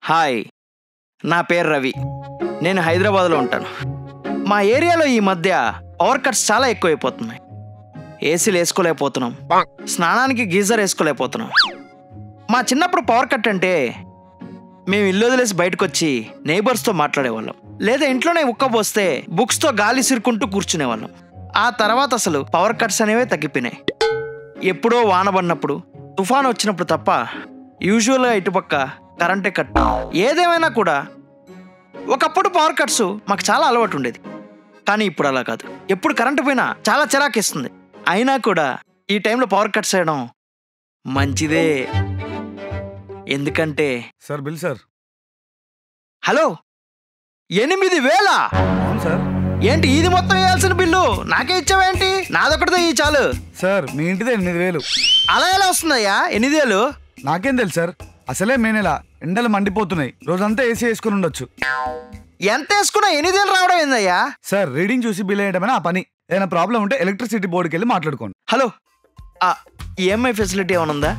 Hi నా పేరు రవి నేను హైదరాబాద్లో ఉంటాను మా ఏరియాలో ఈ మధ్య పవర్ కట్స్ చాలా ఎక్కువైపోతున్నాయి ఏసీలు వేసుకోలేకపోతున్నాం స్నానానికి గీజర్ వేసుకోలేకపోతున్నాం మా చిన్నప్పుడు పవర్ కట్ అంటే మేము ఇల్లు వదిలేసి బయటకు వచ్చి నైబర్స్తో మాట్లాడేవాళ్ళం లేదా ఇంట్లోనే ఉక్కబోస్తే బుక్స్తో గాలి సిరుకుంటూ కూర్చునేవాళ్ళం ఆ తర్వాత అసలు పవర్ కట్స్ అనేవే తగ్గిపోయినాయి ఎప్పుడో వాన పడినప్పుడు తుఫాన్ వచ్చినప్పుడు తప్ప యూజువల్గా ఇటుపక్క కరెంటే కట్ ఏదేమైనా కూడా ఒకప్పుడు పవర్ కట్స్ మాకు చాలా అలవాటు ఉండేది కానీ ఇప్పుడు అలా కాదు ఎప్పుడు కరెంటు పోయినా చాలా చిరాకేస్తుంది అయినా కూడా ఈ టైంలో పవర్ కట్స్ చేయడం మంచిదే ఎందుకంటే సార్ బిల్ సార్ హలో ఎనిమిది వేల అవును సార్ ఏంటి ఇది మొత్తం వేయాల్సిన బిల్లు నాకే ఇచ్చావేంటి నాదొకటితో ఈ చాలు సార్ మీ ఇంటిదే ఎనిమిది వేలు అలా ఎలా వస్తుందయ్యా ఎనిమిది వేలు నాకేం తెలుసు సార్ అసలే మే నెల ఎండలు మండిపోతున్నాయి రోజంతా ఏసీ వేసుకుని ఉండొచ్చు ఎంత వేసుకున్నా ఎనిమిది వేలు రావడం ఏందయ్యా సార్ రీడింగ్ చూసి బిల్ వేయడమే ఆ పని ఏదైనా ప్రాబ్లం ఉంటే ఎలక్ట్రిసిటీ బోర్డుకి వెళ్ళి మాట్లాడుకోండి హలో ఆ ఈఎంఐ ఫెసిలిటీ ఏమైనా ఉందా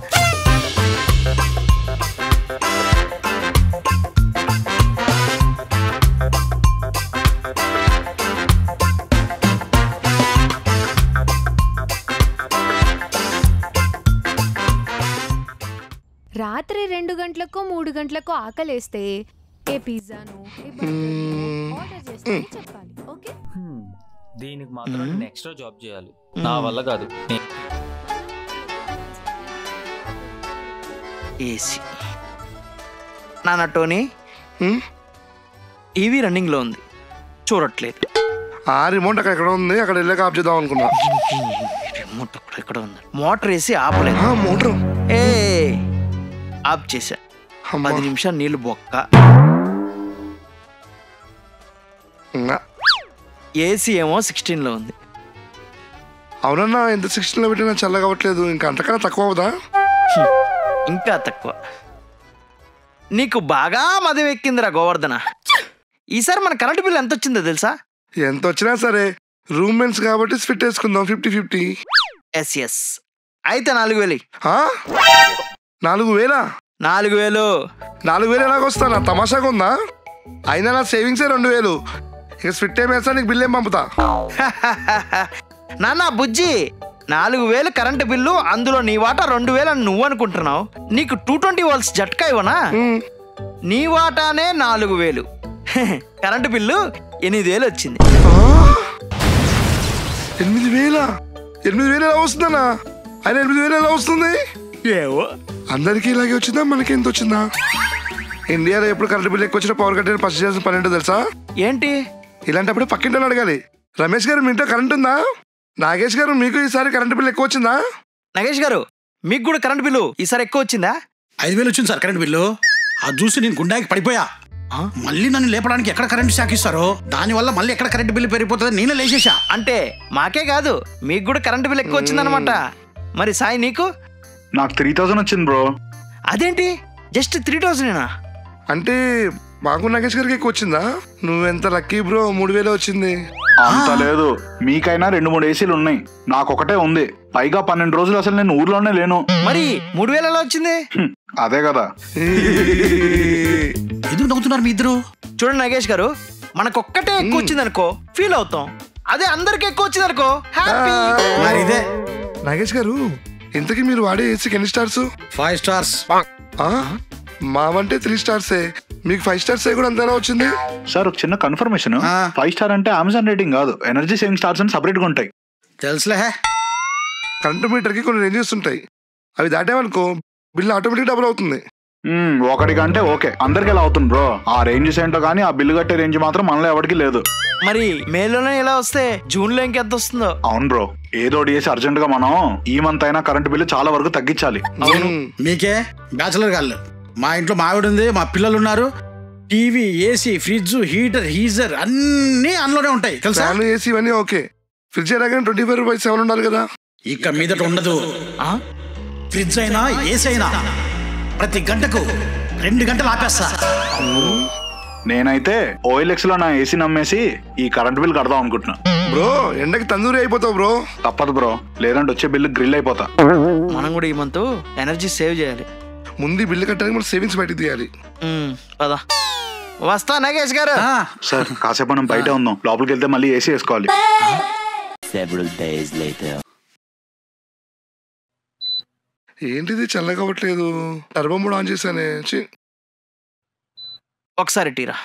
రాత్రి రెండు గంటలకు మూడు గంటలకు ఆకలేస్తే ఏ పిజ్జాను ఏ బర్గర్ను ఆర్డర్ చేస్తే చెప్పాలి ఓకే హ్మ్. దీనికి మాత్రం మ్మ్. నేను ఎక్స్ట్రా జాబ్ చేయాలి నా వల్ల కాదు నే- ఏసీ నాన్న టోనీ టీవీ రన్నింగ్లో ఉంది చూడట్లేదు ఆ రిమోట్ అక్కడ ఎక్కడ ఉంది అక్కడ వెళ్ళాక ఆఫ్ చేద్దాం అనుకున్నా రిమోట్ అక్కడ ఎక్కడ ఉంది మోటార్ వేసి ఆపలేదు ఆ, మోటార్ ఏ ఆఫ్ చేశా అమ్మా. పది నిమిషాలు నీళ్ళు బొక్క ఇంకా. ఏసీ ఏమో సిక్స్టీన్లో ఉంది అవునన్నా ఎంత సిక్స్టీన్ లో పెట్టినా చల్లగా అవ్వట్లేదు ఇంకా అంతకన్నా తక్కువ అవుదా ఇంకా తక్కువ నీకు బాగా మదం ఎక్కిందిరా గోవర్ధన ఈసారి మన కరెంటు బిల్ ఎంత వచ్చిందో తెలుసా ఎంత వచ్చినా సరే రూమ్మేట్స్ కాబట్టి ఫిట్ వేసుకుందాం ఫిఫ్టీ ఫిఫ్టీ ఎస్ ఎస్ అయితే నాలుగు వేలు ఇయ్యి. నాలుగు వేలా నాలుగు వేలు నాలుగు వేలు ఎలాగొస్తానా తమాషాగా ఉందా అయినా నా సేవింగ్సే రెండు వేలు ఇక స్విట్ ఏం వేస్తా నీకు బిల్ ఏం పంపుతా నాన్న బుజ్జి నాలుగు వేలు కరెంటు బిల్లు అందులో నీ వాటా రెండు వేలు అని నువ్వు అనుకుంటున్నావు నీకు టూ ట్వంటీ వాల్స్ జట్కా ఇవ్వనా ఉమ్. నీ వాటానే నాలుగు వేలు కరెంటు బిల్లు ఎనిమిది వేలు వచ్చింది ఆ? ఎనిమిది వేలా ఎనిమిది వేలు ఎలా వస్తుందన్నా ఆయన ఎనిమిది వేలు ఎలా వస్తుంది ఏవో అందరికీ ఇలాగే వచ్చిందా మనకి ఎంత వచ్చిందా ఇండియాలో ఎప్పుడు కరెంట్ బిల్ ఎక్కువ వచ్చినా పవర్ కట్ ఫస్ట్ చేయాల్సిన పని ఏంటో తెలుసా ఏంటి ఇలాంటప్పుడు పక్కింటి వాళ్ళు అడగాలి రమేష్ గారు మీ ఇంట్లో కరెంట్ ఉందా నాగేష్ గారు మీకు ఈసారి కరెంట్ బిల్ ఎక్కువ వచ్చిందా నగేష్ గారు మీకు కూడా కరెంటు బిల్లు ఈసారి ఎక్కువ వచ్చిందా ఐదు వేలు వచ్చింది సార్ కరెంట్ బిల్లు అది చూసి నేను గుండాకి పడిపోయా ఆ? మళ్ళీ నన్ను లేపడానికి ఎక్కడ కరెంట్ షాక్ ఇస్తారో దానివల్ల మళ్ళీ ఎక్కడ కరెంట్ బిల్లు పెరిగిపోతుంది నేనే లేచేసా అంటే మాకే కాదు మీకు కూడా కరెంటు బిల్ ఎక్కువ వచ్చిందనమాట మరి సాయి నీకు నాకు త్రీ థౌసండ్ వచ్చింది బ్రో అదేంటి జస్ట్ త్రీ థౌసండేనా అంటే మాకు నాగేష్ గారికి ఎక్కువ వచ్చిందా నువ్వెంత లక్కీ బ్రో మూడు వేలు వచ్చింది అంత లేదు మీకైనా రెండు మూడు ఏసీలు ఉన్నాయి నాకు ఒకటే ఉంది పైగా పన్నెండు రోజులు అసలు నేను ఊర్లోనే లేను మరి మూడు వేలు ఎలా వచ్చింది హ్మ్, అదే కదా ఎందుకు నవ్వుతున్నారు మీ ఇద్దరు చూడండి నాగేష్ గారు మనకొక్కటే ఎక్కువ వచ్చింది అనుకో ఫీల్ అవుతాం అదే అందరికి ఎక్కువ వచ్చింది అనుకో హ్యాపీ మరి ఇదే నాగేష్ గారు ఇంతకీ మీరు వాడే ఏసీకి ఎన్ని స్టార్స్ ఫైవ్ స్టార్స్ ఆ? మావంటే త్రీ స్టార్సే మీకు ఫైవ్ స్టార్స్ కూడా అంతేనా వచ్చింది సార్ ఒక చిన్న కన్ఫర్మేషన్ ఆ. ఫైవ్ స్టార్ అంటే అమెజాన్ రేటింగ్ కాదు ఎనర్జీ సేవింగ్ స్టార్స్ అని సపరేట్ గా ఉంటాయి తెలుసులే కరెంట్ మీటర్కి కొన్ని రేంజెస్ ఉంటాయి అవి దాటామనుకో బిల్ ఆటోమేటిక్ డబుల్ అవుతుంది మ్మ్, ఒకటికంటే ఓకే అందరికి ఎలా అవుతుంది బ్రో ఆ రేంజెస్ ఏంటో కానీ ఆ బిల్లు కట్టే రేంజ్ మాత్రం మనలో ఎవరికి లేదు మరి మేలోనే ఎలా వస్తే జూన్ లో ఇంకెంత వస్తుందో అవును బ్రో ఏదో ఒకటి చేసి అర్జెంట్ గా మనం ఈ మంత్ అయినా కరెంట్ బిల్లు చాలా వరకు తగ్గించాలి అవును ఉమ్. మీకే బ్యాచులర్ గాళ్ళు మా ఇంట్లో మా ఆవిడ ఉంది మా పిల్లలు ఉన్నారు TV AC fridge heater geyser అన్నీ అందులోనే ఉంటాయి తెలుసా ఫ్యాన్ ఏసీ ఇవన్నీ ఓకే ఫ్రిడ్జ్ ఎలాగైనా ట్వంటీ ఫైవ్ రూపీస్ సెవెన్ ఉండాలి కదా ఇక మీదట ఉండదు ఆ? ఫ్రిడ్జ్ అయినా ఏసీ అయినా ప్రతి గంటకు రెండు గంటలు ఆపేస్తా నేనైతే ఓఎల్ఎక్స్ లో నా ఏసీ నమ్మేసి ఈ కరెంట్ బిల్ కడదాం అనుకుంటున్నా బ్రో ఎండకి తందూరి అయిపోతావు బ్రో తప్పదు బ్రో లేదంటే వచ్చే బిల్లు గ్రిల్ అయిపోతా మనం కూడా ఈ మంత్ ఎనర్జీ సేవ్ చేయాలి ముందు ఈ బిల్లు కట్టడానికి మనం సేవింగ్స్ బయటికి తీయాలి ఉమ్, పద వస్తా నాగేష్ గారు ఆ, సార్ కాసేపు మనం బయట ఉందాం లోపలికి వెళ్తే మళ్ళీ ఏసీ వేసుకోవాలి Several days later. ఏంటిది చల్లగా అవ్వట్లేదు టర్బో మోడ్ ఆన్ చేశానే ఛీ. ఒకసారి టీరా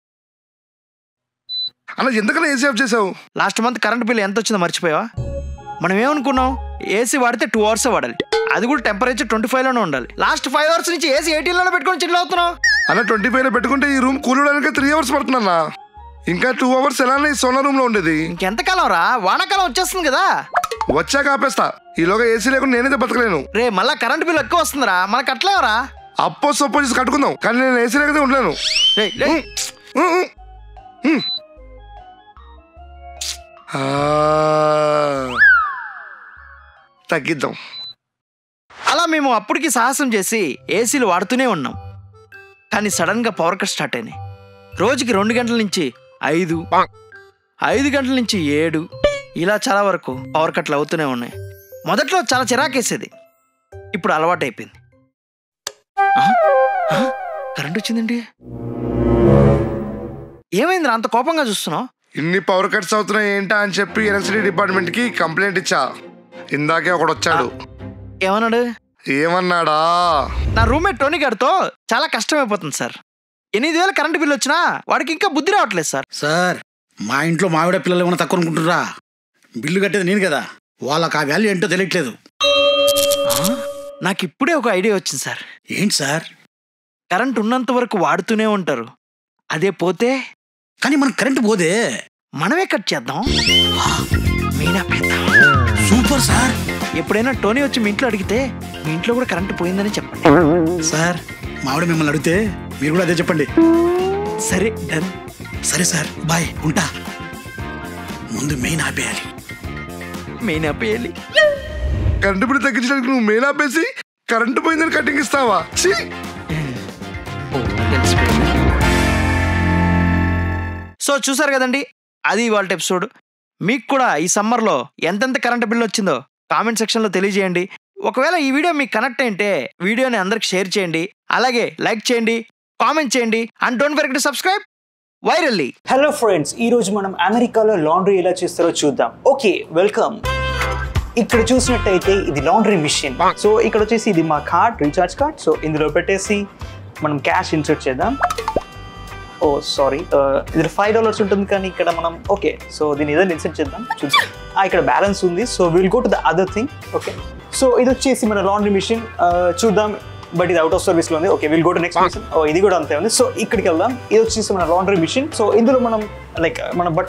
అలా ఎందుకలా ఏసీ ఆఫ్ చేసావు లాస్ట్ మంత్ కరెంట్ బిల్ ఎంత వచ్చిందో మర్చిపోయావా మనం ఏమనుకున్నాం ఏసీ వాడితే టూ అవర్స్ వాడాలి అది కూడా టెంపరేచర్ ట్వంటీ ఫైవ్ లోనే ఉండాలి లాస్ట్ ఫైవ్ అవర్స్ నుంచి ఏసీ ఎయిటీన్ లోనే పెట్టుకొని చిల్లు అవుతున్నావు అలా ట్వంటీ ఫైవ్ లో పెట్టుకుంటే ఈ రూమ్ కూలడానికి త్రీ అవర్స్ పడుతుందన్నా ఇంకా టూ అవర్స్ ఎలానే ఈ సోనా రూమ్ లో ఉండేది ఇంకెంతకాలం రా వానాకాలం వచ్చేస్తుంది కదా వచ్చాక ఆపేస్తా ఈలోగా ఏసీ లేకుండా నేనైతే బతకలేను రే మళ్ళా కరెంట్ బిల్ ఎక్కువ వస్తుందిరా మనకు అట్లేవరా అప్పో సొప్పో చేసి కట్టుకుందాం కానీ నేను ఏసీ లేకపోతే ఉండలేను రే రే ఉమ్, ఉమ్, ఉమ్. ఆ, తగ్గిద్దాం అలా మేము అప్పటికి సాహసం చేసి ఏసీలు వాడుతూనే ఉన్నాం కానీ సడన్గా పవర్ కట్ స్టార్ట్ అయినాయి రోజుకి రెండు గంటల నుంచి ఐదు ఐదు గంటల నుంచి ఏడు ఇలా చాలా వరకు పవర్ కట్లు అవుతూనే ఉన్నాయి మొదట్లో చాలా చిరాకేసేది ఇప్పుడు అలవాటు అయిపోయింది ఆ? ఆ? కరెంట్ వచ్చిందండి ఏమైందిరా అంత కోపంగా చూస్తున్నావు ఇన్ని పవర్ కట్స్ అవుతున్నాయి ఏంటా అని చెప్పి ఎలక్ట్రిసిటీ డిపార్ట్మెంట్ కి కంప్లైంట్ ఇచ్చా ఇందాకే ఒకడు వచ్చాడు ఏమన్నాడు ఏమన్నాడా నా రూమ్మేట్ టోనీ గారితో చాలా కష్టమైపోతుంది సార్ ఎనిమిది వేల కరెంటు బిల్ వచ్చినా వాడికి ఇంకా బుద్ధి రావట్లేదు సార్ సార్ మా ఇంట్లో మావిడ పిల్లలు ఏమైనా తక్కువ అనుకుంటున్నారా బిల్లు కట్టేది నేను కదా వాళ్ళకి ఆ వాల్యూ ఏంటో తెలియట్లేదు నాకు ఇప్పుడే ఒక ఐడియా వచ్చింది సార్ ఏంటి సార్ కరెంట్ ఉన్నంత వరకు వాడుతూనే ఉంటారు అదే పోతే కానీ మనకు కరెంట్ పోదే మనమే కట్ చేద్దాం మీనా పెద్దాం సూపర్ సార్ ఎప్పుడైనా టోనీ వచ్చి మీ ఇంట్లో అడిగితే మీ ఇంట్లో కూడా కరెంట్ పోయిందని చెప్పండి సార్ మావిడ మిమ్మల్ని అడిగితే మీరు కూడా అదే చెప్పండి సరే డన్ సరే సార్ బాయ్ ఉంటా ముందు మెయిన్ ఆపేయాలి మీనా పేలి కరెంటు బిల్ తగ్గించడానికి నువ్వు మెయిన్ ఆపేసి కరెంటు పోయిందని కటింగ్ ఇస్తావా ఛీ! సో చూసారు కదండి అది ఇవాళ ఎపిసోడ్ మీకు కూడా ఈ సమ్మర్లో ఎంతెంత కరెంట్ బిల్ వచ్చిందో కామెంట్ సెక్షన్లో తెలియజేయండి ఒకవేళ ఈ వీడియో మీకు కనెక్ట్ అయితే వీడియోని అందరికి షేర్ చేయండి అలాగే లైక్ చేయండి కామెంట్ చేయండి and don't forget to subscribe వైరల్లీ హలో ఫ్రెండ్స్ ఈ రోజు మనం అమెరికాలో లాండ్రీ ఎలా చేస్తారో చూద్దాం ఓకే వెల్కమ్ ఇక్కడ చూసినట్టయితే ఇది లాండ్రీ మిషన్ సో ఇక్కడ వచ్చేసి ఇది మా కార్డ్ రీఛార్జ్ కార్డ్ సో ఇందులో పెట్టేసి మనం క్యాష్ ఇన్సర్ట్ చేద్దాం ఓ సారీ ఇందులో ఫైవ్ డాలర్స్ ఉంటుంది కానీ ఇక్కడ మనం ఓకే సో దీన్ని ఏదైనా ఇన్సర్ట్ చేద్దాం చూద్దాం ఆ, ఇక్కడ బ్యాలెన్స్ ఉంది so will go to the other thing okay so ఇది వచ్చేసి మన లాండ్రీ మిషన్ చూద్దాం బట్ ఇది అవుట్ ఆఫ్ సర్వీస్ లో ఉంది okay will go to next machine oh ఇది కూడా అంతే ఉంది సో ఇక్కడికి వెళ్దాం ఇది వచ్చేసి మన లాండ్రీ మిషన్ సో ఇందులో మనం లైక్ మన బట్